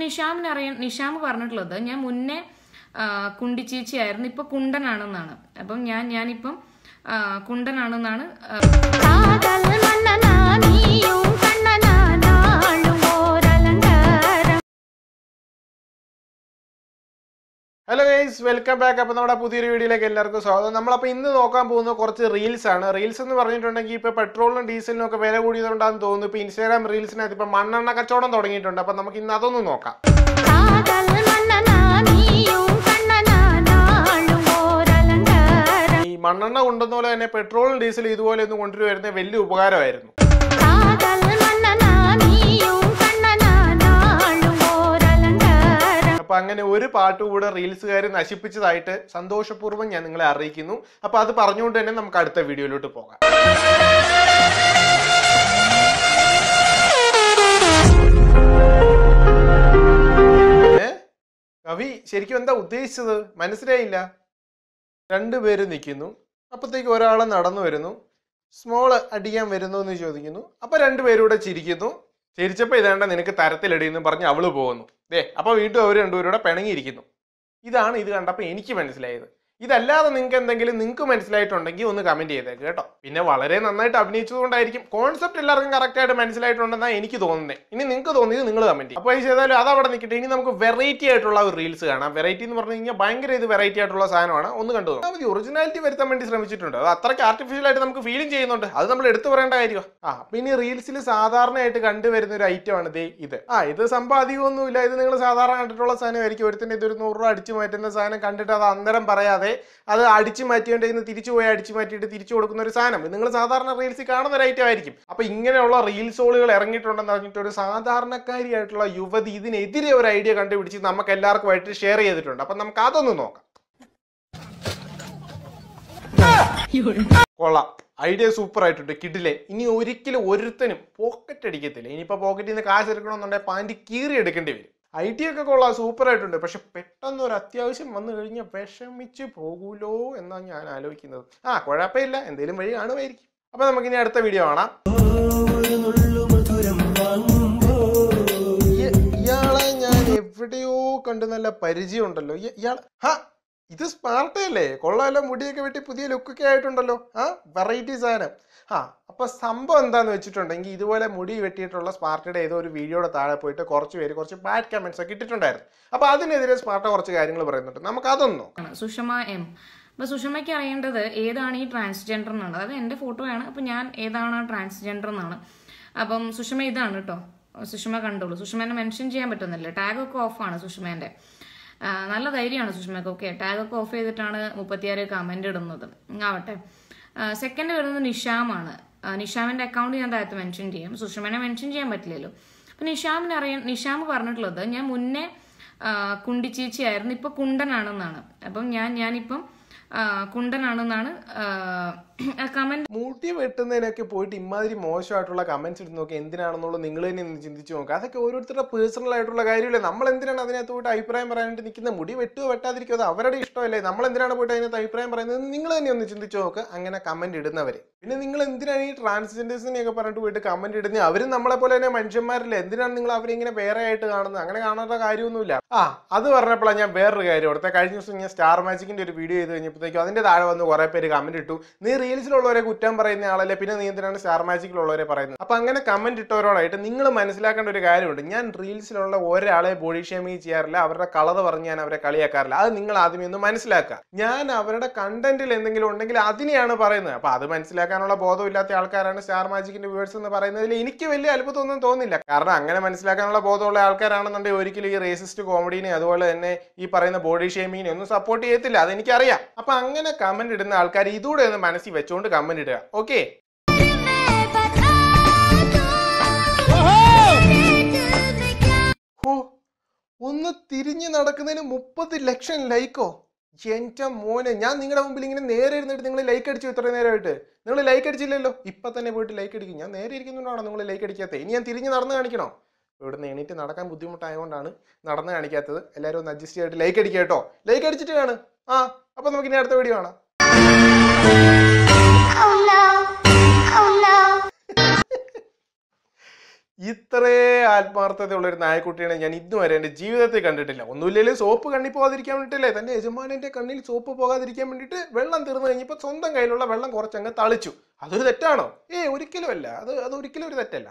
നിഷാമിന് അറിയാൻ നിഷാം പറഞ്ഞിട്ടുള്ളത് ഞാൻ മുന്നേ ആ, കുണ്ടിച്ചേച്ചിയായിരുന്നു ഇപ്പൊ കുണ്ടനാണെന്നാണ് അപ്പം ഞാൻ ഞാനിപ്പം ആ, കുണ്ടനാണെന്നാണ് ആ, காதல் மன்னனா நீயும் கண்ணனா நாளும் ஓர் அலங்காரம் ഹലോ ഗൈസ് വെൽക്കം ബാക്ക് അപ്പോൾ നമ്മുടെ പുതിയൊരു വീഡിയോയിലേക്ക് എല്ലാവർക്കും സ്വാഗതം നമ്മളപ്പോൾ ഇന്ന് നോക്കാൻ പോകുന്ന കുറച്ച് റീൽസ് ആണ് റീൽസ് എന്ന് പറഞ്ഞിട്ടുണ്ടെങ്കിൽ ഇപ്പോൾ പെട്രോളിനും ഡീസലിനും ഒക്കെ വില കൂടിയതുകൊണ്ടാണെന്ന് തോന്നുന്നു ഇപ്പോൾ ഇൻസ്റ്റാഗ്രാം റീൽസിനകത്ത് ഇപ്പോൾ മണ്ണെണ്ണ കച്ചവടം തുടങ്ങിയിട്ടുണ്ട് അപ്പോൾ നമുക്ക് ഇന്ന് അതൊന്ന് നോക്കാം காதல் மன்னனா நீயும் கண்ணனா நாளும் ஓர் அலங்காரம் ഈ മണ്ണെണ്ണ കൊണ്ടുവന്ന പോലെ തന്നെ പെട്രോളും ഡീസലും ഇതുപോലെ ഒന്ന് കൊണ്ടുവരുന്നത് വലിയ ഉപകാരമായിരുന്നു காதல் மன்னனா நீயும் கண்ணனா நாளும் ஓர் அலங்காரம் അപ്പോൾ അങ്ങനെ ഒരു പാട്ട് കൂടെ റീൽസുകാർ നശിപ്പിച്ചതായിട്ട് സന്തോഷപൂർവ്വം ഞാൻ നിങ്ങളെ അറിയിക്കുന്നു അപ്പോൾ അത് പറഞ്ഞുകൊണ്ട് തന്നെ നമുക്ക് അടുത്ത വീഡിയോയിലോട്ട് പോകാം ഏ? കവി ശരിക്കും എന്താ ഉദ്ദേശിച്ചത് മനസ്സിലായില്ല രണ്ടുപേര് നിൽക്കുന്നു അപ്പത്തേക്ക് ഒരാൾ നടന്നു വരുന്നു സ്മോള് അടിക്കാൻ വരുന്നു എന്ന് ചോദിക്കുന്നു അപ്പൊ രണ്ടുപേരും കൂടെ ചിരിക്കുന്നു ചിരിച്ചപ്പോ ഇതേണ്ട നിനക്ക് തരത്തിലടിയെന്ന് പറഞ്ഞ് അവള് പോകുന്നു ദേ അപ്പൊ വീണ്ടും അവർ രണ്ടുപേരും കൂടെ പിണങ്ങിയിരിക്കുന്നു ഇതാണ് ഇത് കണ്ടപ്പോൾ എനിക്ക് മനസ്സിലായത് ഇതല്ലാതെ നിങ്ങൾക്ക് എന്തെങ്കിലും നിങ്ങൾക്ക് മനസ്സിലായിട്ടുണ്ടെങ്കിൽ ഒന്ന് കമന്റ് ചെയ്തേക്ക് കേട്ടോ പിന്നെ വളരെ നന്നായിട്ട് അഭിനയിച്ചതുകൊണ്ടായിരിക്കും കോൺസെപ്റ്റ് എല്ലാവർക്കും കറക്റ്റ് ആയിട്ട് മനസ്സിലായിട്ടുണ്ടെന്നാണ് എനിക്ക് തോന്നുന്നത് ഇനി നിങ്ങൾക്ക് തോന്നിയത് നിങ്ങൾ കമന്റ് ചെയ്യും അപ്പോൾ ഈ ചെയ്താലും അത് അവിടെ നിൽക്കട്ടെ ഇനി നമുക്ക് വെറൈറ്റി ആയിട്ടുള്ള ഒരു റീൽസ് കാണാം വെറൈറ്റി എന്ന് പറഞ്ഞു കഴിഞ്ഞാൽ ഭയങ്കര ഇത് വെറൈറ്റി ആയിട്ടുള്ള സാധനമാണ് ഒന്ന് കണ്ടു മതി ഒറിജിനാലിറ്റി വരുത്താൻ വേണ്ടി ശ്രമിച്ചിട്ടുണ്ട് അത് അത്രയ്ക്ക് ആർട്ടിഫിഷ്യൽ ആയിട്ട് നമുക്ക് ഫീലും ചെയ്യുന്നുണ്ട് അത് നമ്മൾ എടുത്തു പറയേണ്ട കാര്യമാണ് ആ പിന്നെ റീൽസിൽ സാധാരണയായിട്ട് കണ്ടുവരുന്ന ഒരു ഐറ്റം ആണ് ദേ ഇത് ആ ഇത് സംഭവം അധികമൊന്നുമില്ല ഇത് നിങ്ങൾ സാധാരണ കണ്ടിട്ടുള്ള സാധനമായിരിക്കും ഒരുത്തിന് ഇതൊരു നൂറ് രൂപ അടിച്ചു മാറ്റുന്ന സാധനം കണ്ടിട്ട് അത് അന്നേരം പറയാതെ അത് അടിച്ചു മാറ്റിയോണ്ട് ഇന്ന് തിരിച്ചു പോയി അടിച്ചു മാറ്റിയിട്ട് തിരിച്ചു കൊടുക്കുന്ന ഒരു സാധനം നിങ്ങൾ സാധാരണ റീൽസിൽ കാണുന്ന ഒരു ഐറ്റം ആയിരിക്കും അപ്പൊ ഇങ്ങനെയുള്ള റീൽസോളുകൾ ഇറങ്ങിയിട്ടുണ്ടെന്ന് പറഞ്ഞിട്ട് ഒരു സാധാരണക്കാരിയായിട്ടുള്ള യുവതി ഇതിനെതിരെ ഒരു ഐഡിയ കണ്ടുപിടിച്ച് നമുക്ക് എല്ലാവർക്കുമായിട്ട് ഷെയർ ചെയ്തിട്ടുണ്ട് അപ്പൊ നമുക്ക് അതൊന്ന് നോക്കാം കൊള്ളാം ഐഡിയ സൂപ്പർ ആയിട്ടുണ്ട് കിഡിലെ ഇനി ഒരിക്കലും ഒരുത്തനും പോക്കറ്റ് അടിക്കത്തില്ല ഇനിയിപ്പോ പോക്കറ്റിൽ നിന്ന് കാശ് എടുക്കണമെന്നുണ്ടെങ്കിൽ പാൻറ് കീറി എടുക്കേണ്ടി വരും ഐഡിയ ഒക്കെ കൊള്ളാം സൂപ്പർ ആയിട്ടുണ്ട് പക്ഷെ പെട്ടെന്ന് ഒരു അത്യാവശ്യം വന്നു കഴിഞ്ഞാൽ വിഷമിച്ച് പോകൂലോ എന്നാണ് ഞാൻ ആലോചിക്കുന്നത് ആ കുഴപ്പമില്ല എന്തെങ്കിലും വഴി കാണുമായിരിക്കും അപ്പൊ നമുക്കിനി അടുത്ത വീഡിയോ കാണാം ഇയ- ഇയാളെ ഞാൻ എവിടെയോ കണ്ട് നല്ല പരിചയമുണ്ടല്ലോ ഇയ- ഇയാൾ ഹാ ഇത് സ്മാർട്ടല്ലേ കൊള്ളാമല്ലോ മുടിയൊക്കെ വെട്ടി പുതിയ ലുക്കൊക്കെ ആയിട്ടുണ്ടല്ലോ ആ വെറൈറ്റി സാധനം ആ അപ്പൊ സംഭവം എന്താന്ന് വെച്ചിട്ടുണ്ടെങ്കിൽ ഇതുപോലെ മുടി വെട്ടിയിട്ടുള്ള സ്മാർട്ടയുടെ ഏതോ ഒരു വീഡിയോയുടെ താഴെ പോയിട്ട് കുറച്ച് പേര് കുറച്ച് ബാഡ് കമന്റ്സ് ഒക്കെ ഇട്ടിട്ടുണ്ടായിരുന്നു അപ്പൊ അതിനെതിരെ സ്മാർട്ട കുറച്ച് കാര്യങ്ങൾ പറയുന്നുണ്ട് നമുക്ക് അതൊന്ന് നോക്കാം ആണ് സുഷമ എം അപ്പൊ സുഷമയ്ക്ക് അറിയേണ്ടത് ഏതാണ് ഈ ട്രാൻസ്ജെൻഡർ എന്നാണ് അതായത് എന്റെ ഫോട്ടോയാണ് അപ്പൊ ഞാൻ ഏതാണ് ആ ട്രാൻസ്ജെൻഡർ എന്നാണ് അപ്പം സുഷമ ഇതാണ് കേട്ടോ സുഷമ കണ്ടോളൂ സുഷമേനെ മെൻഷൻ ചെയ്യാൻ പറ്റുന്നില്ല ടാഗ് ഒക്കെ ഓഫാണ് സുഷമേന്റെ ആ, നല്ല ധൈര്യമാണ് സുഷമയ്ക്ക് ഓക്കെ ടാഗ് ഒക്കെ ഓഫ് ചെയ്തിട്ടാണ് മുപ്പത്തിയാറ് കമന്റ് ഇടുന്നത് ആവട്ടെ സെക്കൻഡ് വരുന്നത് നിഷാമാണ് ആ, നിഷാമിന്റെ അക്കൗണ്ട് ഞാൻ താഴത്ത് മെൻഷൻ ചെയ്യാം സുഷമേനെ മെൻഷൻ ചെയ്യാൻ പറ്റില്ലല്ലോ അപ്പൊ നിഷാമിന് അറിയാൻ നിഷാം പറഞ്ഞിട്ടുള്ളത് ഞാൻ മുന്നേ ആ, കുണ്ടിച്ചേച്ചിയായിരുന്നു ഇപ്പൊ കുണ്ടനാണെന്നാണ് അപ്പം ഞാൻ ഞാനിപ്പം ആ, കുണ്ടനാണെന്നാണ് കമന്റ് മുടി വെട്ടുന്നതിനൊക്കെ പോയിട്ട് ഇമാതിരി മോശമായിട്ടുള്ള കമന്റ്സ് ഇട്ട് നോക്കി എന്തിനാണെന്നുള്ളത് നിങ്ങൾ തന്നെ ഒന്ന് ചിന്തിച്ചു നോക്കുക അതൊക്കെ ഓരോരുത്തരുടെ പേഴ്സണൽ ആയിട്ടുള്ള കാര്യമല്ലേ നമ്മൾ എന്തിനാണ് അതിനകത്ത് പോയിട്ട് അഭിപ്രായം പറയാനായിട്ട് നിൽക്കുന്ന മുടി വെട്ടുകയോ വെട്ടാതിരിക്കോ അത് അവരുടെ ഇഷ്ടമല്ലേ നമ്മൾ എന്തിനാണ് പോയിട്ട് അതിനകത്ത് അഭിപ്രായം പറയുന്നത് നിങ്ങൾ തന്നെ ഒന്ന് ചിന്തിച്ചു നോക്കുക അങ്ങനെ കമന്റ് ഇടുന്നവര് പിന്നെ നിങ്ങൾ എന്തിനാണ് ഈ ട്രാൻസ്ജെൻഡേഴ്സിനെ ഒക്കെ പറഞ്ഞിട്ട് പോയിട്ട് കമന്റ് ഇടുന്നത് അവരും നമ്മളെ പോലെ തന്നെ മനുഷ്യന്മാരല്ലേ എന്തിനാണ് നിങ്ങൾ അവരെ ഇങ്ങനെ വേറെ ആയിട്ട് കാണുന്നത് അങ്ങനെ കാണേണ്ട കാര്യമൊന്നുമില്ല ആ അത് പറഞ്ഞപ്പോഴാണ് ഞാൻ വേറൊരു കാര്യം ഓർത്തെ കഴിഞ്ഞ ദിവസം ഞാൻ സ്റ്റാർ മാജിക്കിന്റെ ഒരു വീഡിയോ ചെയ്ത് കഴിഞ്ഞപ്പോഴത്തേക്കും അതിന്റെ താഴെ വന്ന് കുറെ പേര് കമന്റ് ഇട്ടു നീ റീൽസിലുള്ളവരെ കുറ്റം പറയുന്ന ആളല്ലേ പിന്നെ നീ എന്തിനാണ് സ്റ്റാർ മാജിക്കിലുള്ളവരെ പറയുന്നത് അപ്പൊ അങ്ങനെ കമന്റ് ഇട്ടവരോടായിട്ട് നിങ്ങൾ മനസ്സിലാക്കേണ്ട ഒരു കാര്യമുണ്ട് ഞാൻ റീൽസിലുള്ള ഒരാളെ ബോഡി ഷേമിങ് ചെയ്യാറില്ല അവരുടെ കളർ പറഞ്ഞ് ഞാൻ അവരെ കളിയാക്കാറില്ല അത് നിങ്ങൾ ആദ്യമേ ഒന്ന് മനസ്സിലാക്കുക ഞാൻ അവരുടെ കണ്ടന്റിൽ എന്തെങ്കിലും ഉണ്ടെങ്കിൽ അതിനെയാണ് പറയുന്നത് അപ്പൊ അത് മനസ്സിലാക്കാനുള്ള ബോധമില്ലാത്ത ആൾക്കാരാണ് സ്റ്റാർ മാജിക്കിന്റെ വ്യൂവേഴ്സ് എന്ന് പറയുന്നതിൽ എനിക്ക് വലിയ അത്ഭുതമൊന്നും തോന്നില്ല കാരണം അങ്ങനെ മനസ്സിലാക്കാനുള്ള ബോധമുള്ള ആൾക്കാരാണെന്നുണ്ടെങ്കിൽ ഒരിക്കലും ഈ റേസിസ്റ്റ് കോമഡീനെ അതുപോലെ തന്നെ ഈ പറയുന്ന ബോഡി ഷേമിങ്ങിനെ ഒന്നും സപ്പോർട്ട് ചെയ്യത്തില്ല അതെനിക്കറിയാം അപ്പൊ അങ്ങനെ കമന്റ് ഇടുന്ന ആൾക്കാർ ഇതൂടെ ഒന്ന് മനസ്സിൽ വെച്ചുകൊണ്ട് കമന്റ് ഇടുക ഓക്കെ ഓ ഒന്ന് തിരിഞ്ഞു നടക്കുന്നതിന് മുപ്പത് ലക്ഷം ലൈക്കോ എന്റെ മോനെ ഞാൻ നിങ്ങളുടെ മുമ്പിൽ ഇങ്ങനെ നേരെ ഇരുന്നിട്ട് നിങ്ങൾ ലൈക്ക് അടിച്ചു ഇത്ര നേരമായിട്ട് നിങ്ങൾ ലൈക്ക് അടിച്ചില്ലല്ലോ ഇപ്പൊ തന്നെ പോയിട്ട് ലൈക്ക് അടിക്കും ഞാൻ നേരെ ഇരിക്കുന്നുണ്ടാണോ നിങ്ങൾ ലൈക്ക് അടിക്കാത്തത് ഇനി ഞാൻ തിരിഞ്ഞ് നടന്ന് കാണിക്കണോ ഇവിടുന്ന് എണീറ്റ് നടക്കാൻ ബുദ്ധിമുട്ടായതുകൊണ്ടാണ് നടന്ന് കാണിക്കാത്തത് എല്ലാവരും ഒന്ന് അഡ്ജസ്റ്റ് ചെയ്തിട്ട് ലൈക്ക് അടിക്കുക കേട്ടോ ലൈക്ക് അടിച്ചിട്ട് കാണും ആ അപ്പൊ നമുക്ക് ഇനി അടുത്ത വീഡിയോ കാണാം Oh no, oh no. ഇത്രേ ആത്മാർത്ഥതയുള്ള ഒരു നായക്കുട്ടിയാണ് ഞാൻ ഇന്നുവരെ എൻ്റെ ജീവിതത്തിൽ കണ്ടിട്ടില്ല ഒന്നുമില്ലെങ്കിലും സോപ്പ് കണ്ണിൽ പോകാതിരിക്കാൻ വേണ്ടിയിട്ടല്ലേ തൻ്റെ യജമാനൻ്റെ കണ്ണിൽ സോപ്പ് പോകാതിരിക്കാൻ വേണ്ടിയിട്ട് വെള്ളം തീർന്നു കഴിഞ്ഞപ്പോൾ സ്വന്തം കയ്യിലുള്ള വെള്ളം കുറച്ചങ്ങ് തളിച്ചു അതൊരു തെറ്റാണോ ഏ ഒരിക്കലും അല്ല അത് അത് ഒരിക്കലും ഒരു തെറ്റല്ല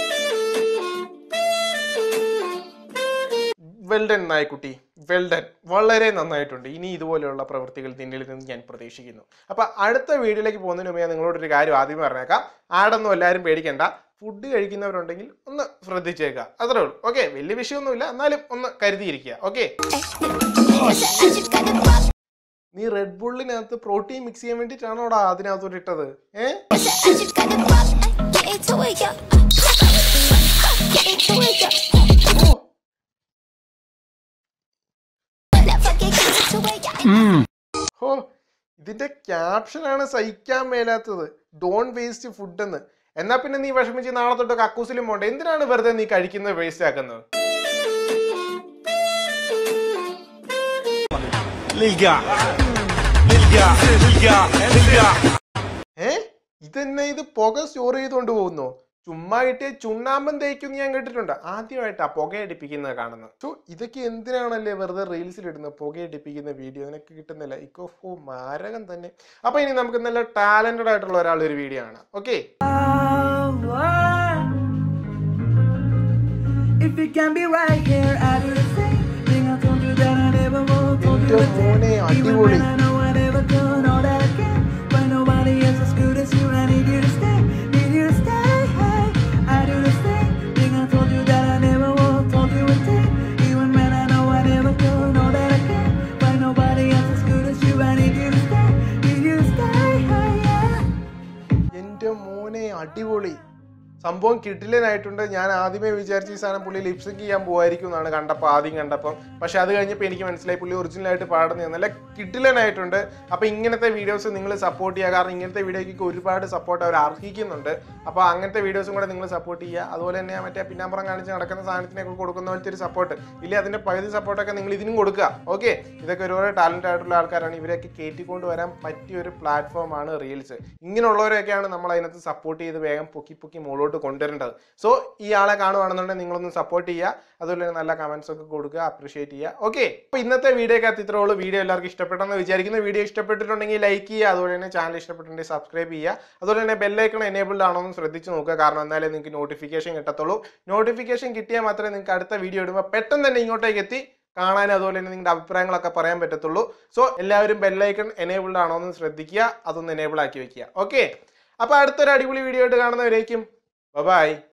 വെൽഡൻ നായക്കുട്ടി വെൽഡൻ വളരെ നന്നായിട്ടുണ്ട് ഇനി ഇതുപോലെയുള്ള പ്രവൃത്തികൾ നിന്നിൽ നിന്ന് ഞാൻ പ്രതീക്ഷിക്കുന്നു അപ്പൊ അടുത്ത വീഡിയോയിലേക്ക് പോകുന്നതിന് മുമ്പ് ഞാൻ നിങ്ങളോടൊരു കാര്യം ആദ്യമേ പറഞ്ഞേക്കാം ആടൊന്നും എല്ലാവരും പേടിക്കണ്ട ഫുഡ് കഴിക്കുന്നവരുണ്ടെങ്കിൽ ഒന്ന് ശ്രദ്ധിച്ചേക്കുക അത്രേ ഉള്ളൂ ഓക്കെ വലിയ വിഷയമൊന്നുമില്ല എന്നാലും ഒന്ന് കരുതിയിരിക്കുക ഓക്കെ നീ റെഡ് ബുള്ളിനകത്ത് പ്രോട്ടീൻ മിക്സ് ചെയ്യാൻ വേണ്ടിയിട്ടാണോടാ അതിനകത്തോട്ട് ഇട്ടത് ഏ ഓ ഹോ ഇതിന്റെ ക്യാപ്ഷനാണ് സഹിക്കാൻ മേലാത്തത് ഡോൺ വേസ്റ്റ് ഫുഡ് എന്ന് എന്നാ പിന്നെ നീ വിഷമിച്ച് നാളെ തൊട്ട് കക്കൂസിലും പോണ്ട എന്തിനാണ് വെറുതെ നീ കഴിക്കുന്നത് വേസ്റ്റ് ആക്കുന്നത് للقاع للقاع للقاع للقاع ഏ ഇതെന്നെ ഇത് പുക സ്റ്റോർ ചെയ്തുകൊണ്ട് പോകുന്നു ചുമ്മാ ഇട്ട് ചുണ്ണാമ്പൻ തേക്കും ഞാൻ കേട്ടിട്ടുണ്ട് ആദ്യമായിട്ടാ പുകയടിപ്പിക്കുന്നത് കാണുന്നത് സോ ഇതൊക്കെ എന്തിനാണല്ലേ വെറുതെ റീൽസിൽ ഇടുന്നത് പുകയടിപ്പിക്കുന്ന വീഡിയോ നിനക്ക് കിട്ടുന്നില്ല ഇക്കോ ഹോ മാരകം തന്നെ അപ്പൊ ഇനി നമുക്ക് നല്ല ടാലന്റഡ് ആയിട്ടുള്ള ഒരാൾ ഒരു വീഡിയോ ആണ് okay If it can be right here, I do the same thing. I told you that I never will. Told you എന്റെ the മോനെ same. Even അടിപൊളി when I know I never could, all that I can. But nobody else as good as you. I need you to stay, need you to stay. Hey, I do the same thing. I told you that I never will. Told you a thing. Even when I know I never could, all that I can. But nobody else as good as you. I need you to stay, need you to stay. Hey, yeah. എന്റെ മോനെ അടിപൊളി സംഭവം കിട്ടില്ലനായിട്ടുണ്ട് ഞാൻ ആദ്യമേ വിചാരിച്ച ഈ സാധനം പുള്ളി ലിപ്സിങ് ചെയ്യാൻ പോകുമായിരിക്കും എന്നാണ് കണ്ടപ്പോൾ ആദ്യം കണ്ടപ്പം പക്ഷെ അത് കഴിഞ്ഞപ്പോൾ എനിക്ക് മനസ്സിലായി പുള്ളി ഒറിജിനൽ ആയിട്ട് പാടുന്ന നല്ല കിട്ടില്ലനായിട്ടുണ്ട് അപ്പോൾ ഇങ്ങനത്തെ വീഡിയോസ് നിങ്ങൾ സപ്പോർട്ട് ചെയ്യുക കാരണം ഇങ്ങനത്തെ വീഡിയോയ്ക്ക് ഒരുപാട് സപ്പോർട്ട് അവർ അർഹിക്കുന്നുണ്ട് അപ്പോൾ അങ്ങനത്തെ വീഡിയോസും കൂടെ നിങ്ങൾ സപ്പോർട്ട് ചെയ്യുക അതുപോലെ തന്നെ മറ്റേ പിന്നാമ്പുറം കാണിച്ച് നടക്കുന്ന സാധനത്തിനൊക്കെ കൊടുക്കുന്ന പോലത്തെ ഒരു സപ്പോർട്ട് ഇല്ലേ അതിൻ്റെ പകുതി സപ്പോർട്ടൊക്കെ നിങ്ങൾ ഇതിനും കൊടുക്കുക ഓക്കെ ഇതൊക്കെ ഒരുപാട് ടാലൻ്റ് ആയിട്ടുള്ള ആൾക്കാരാണ് ഇവരൊക്കെ കയറ്റിക്കൊണ്ട് വരാൻ പറ്റിയ ഒരു പ്ലാറ്റ്ഫോമാണ് റീൽസ് ഇങ്ങനെയുള്ളവരെയൊക്കെയാണ് നമ്മൾ അതിനകത്ത് സപ്പോർട്ട് ചെയ്ത് വേഗം പൊക്കി പൊക്കി മുകളോട്ട് കൊണ്ടുവരേണ്ടത് സോ ഈ ആളെ കാണുവാണെന്നുണ്ടെങ്കിൽ നിങ്ങളൊന്ന് സപ്പോർട്ട് ചെയ്യുക അതുപോലെ തന്നെ നല്ല കമൻസ് ഒക്കെ കൊടുക്കുക അപ്രീഷിയേറ്റ് ചെയ്യുക ഓക്കെ അപ്പോൾ ഇന്നത്തെ വീഡിയോക്കകത്ത് ഇത്രേ ഉള്ളൂ വീഡിയോ എല്ലാവർക്കും ഇഷ്ടപ്പെട്ടെന്ന് വിചാരിക്കുന്നു വീഡിയോ ഇഷ്ടപ്പെട്ടിട്ടുണ്ടെങ്കിൽ ലൈക്ക് ചെയ്യുക അതുപോലെ തന്നെ ചാനൽ ഇഷ്ടപ്പെട്ടിട്ടുണ്ടെങ്കിൽ സബ്സ്ക്രൈബ് ചെയ്യുക അതുപോലെ തന്നെ ബെല്ലൈക്കൺ എനേബിൾഡ് ആണോ എന്ന് ശ്രദ്ധിച്ച് നോക്കുക കാരണം എന്നാലേ നിങ്ങൾക്ക് നോട്ടിഫിക്കേഷൻ കിട്ടത്തുള്ളൂ നോട്ടിഫിക്കേഷൻ കിട്ടിയാൽ മാത്രമേ നിങ്ങൾക്ക് അടുത്ത വീഡിയോ ഇടുമ്പോൾ പെട്ടെന്ന് തന്നെ ഇങ്ങോട്ടേക്ക് എത്തി കാണാനും അതുപോലെ തന്നെ നിങ്ങളുടെ അഭിപ്രായങ്ങളൊക്കെ പറയാൻ പറ്റത്തുള്ളൂ സോ എല്ലാവരും ബെല്ലൈക്കൺ എനേബിൾഡ് ആണോ എന്ന് ശ്രദ്ധിക്കുക അതൊന്ന് എനേബിൾ ആക്കി വെക്കുക ഓക്കെ അപ്പോൾ അടുത്തൊരു അടിപൊളി വീഡിയോ ആയിട്ട് കാണുന്നവരേക്കും ബൈ